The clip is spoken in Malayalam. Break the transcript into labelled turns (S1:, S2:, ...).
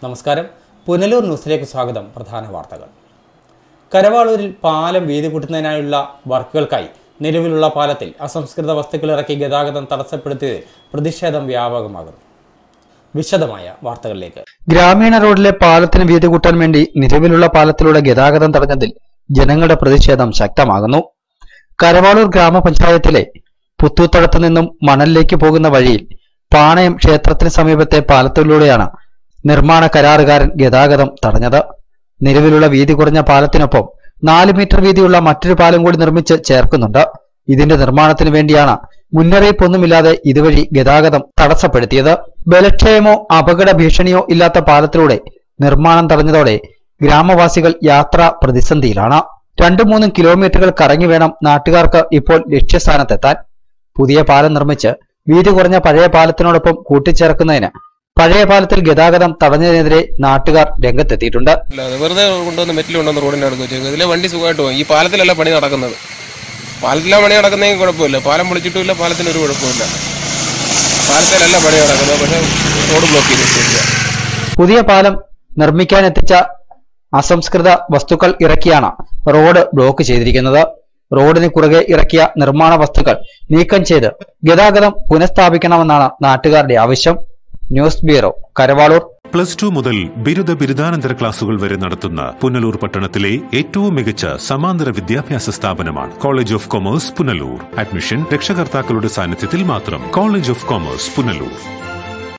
S1: നമസ്കാരം പുനലൂർ ന്യൂസിലേക്ക് സ്വാഗതം പ്രധാന വാർത്തകൾ കരവാളൂരിൽ പാലം വീതി കൂട്ടുന്നതിനായുള്ള വർക്കുകൾക്കായി നിലവിലുള്ള പാലത്തിൽ അസംസ്കൃത വസ്തുക്കൾ ഇറക്കി ഗതാഗതം തടസ്സപ്പെടുത്തിയതിൽ പ്രതിഷേധം വ്യാപകമാകുന്നു വിശദമായ വാർത്തകളിലേക്ക്
S2: ഗ്രാമീണ റോഡിലെ പാലത്തിന് വീതി കൂട്ടാൻ വേണ്ടി നിലവിലുള്ള പാലത്തിലൂടെ ഗതാഗതം തടഞ്ഞതിൽ ജനങ്ങളുടെ പ്രതിഷേധം ശക്തമാകുന്നു കരവാളൂർ ഗ്രാമപഞ്ചായത്തിലെ പുത്തൂത്തടത്തു നിന്നും മണലിലേക്ക് പോകുന്ന വഴിയിൽ പാണയം ക്ഷേത്രത്തിന് സമീപത്തെ പാലത്തിലൂടെയാണ് നിർമ്മാണ കരാറുകാരൻ ഗതാഗതം തടഞ്ഞത് നിലവിലുള്ള വീതി കുറഞ്ഞ പാലത്തിനൊപ്പം നാല് മീറ്റർ വീതിയുള്ള മറ്റൊരു പാലം കൂടി നിർമ്മിച്ച് ചേർക്കുന്നുണ്ട് ഇതിന്റെ നിർമ്മാണത്തിന് വേണ്ടിയാണ് മുന്നറിയിപ്പൊന്നുമില്ലാതെ ഇതുവഴി ഗതാഗതം തടസ്സപ്പെടുത്തിയത് ബലക്ഷയമോ അപകട ഭീഷണിയോ ഇല്ലാത്ത പാലത്തിലൂടെ നിർമ്മാണം തടഞ്ഞതോടെ ഗ്രാമവാസികൾ യാത്ര പ്രതിസന്ധിയിലാണ് രണ്ടു മൂന്നും കിലോമീറ്ററുകൾ കറങ്ങി വേണം നാട്ടുകാർക്ക് ഇപ്പോൾ ലക്ഷ്യസ്ഥാനത്തെത്താൻ പുതിയ പാലം നിർമ്മിച്ച് വീതി കുറഞ്ഞ പഴയ പാലത്തിനോടൊപ്പം കൂട്ടിച്ചേർക്കുന്നതിന് പഴയ പാലത്തിൽ ഗതാഗതം തടഞ്ഞതിനെതിരെ നാട്ടുകാർ രംഗത്തെത്തിയിട്ടുണ്ട്
S3: അല്ലാതെ വെറുതെ കൊണ്ടുവന്ന് മെറ്റിൽ കൊണ്ടുവന്ന് റോഡിന്റെ അടുത്ത് വെച്ചേക്കും ഇതിലെ വണ്ടി സുഖമായിട്ട് പോകും ഈ പാലത്തിലല്ല പണി നടക്കുന്നത് പാലത്തിലാണ് പണി നടക്കുന്നതെങ്കിൽ കുഴപ്പമില്ല പാലം പൊളിച്ചിട്ടുമില്ല പാലത്തിന് ഒരു കുഴപ്പമില്ല പാലത്തിലല്ല പണി നടക്കുന്നത് പക്ഷെ റോഡ് ബ്ലോക്ക് ചെയ്ത് വെച്ചേക്കുക
S2: പുതിയ പാലം നിർമ്മിക്കാൻ എത്തിച്ച അസംസ്കൃത വസ്തുക്കൾ ഇറക്കിയാണ് റോഡ് ബ്ലോക്ക് ചെയ്തിരിക്കുന്നത് റോഡിന് കുറുകെ ഇറക്കിയ നിർമ്മാണ വസ്തുക്കൾ നീക്കം ചെയ്ത് ഗതാഗതം പുനഃസ്ഥാപിക്കണമെന്നാണ് നാട്ടുകാരുടെ ആവശ്യം news bureau Karavalur
S4: plus two മുതൽ ബിരുദ ബിരുദാനന്തര ക്ലാസുകൾ വരെ നടത്തുന്ന പുനലൂർ പട്ടണത്തിലെ ഏറ്റവും മികച്ച സമാന്തര വിദ്യാഭ്യാസ സ്ഥാപനമാണ് college of commerce Punalur admission രക്ഷകർത്താക്കളുടെ സാന്നിധ്യത്തിൽ മാത്രം കോളേജ് ഓഫ് കൊമേഴ്സ് പുനലൂർ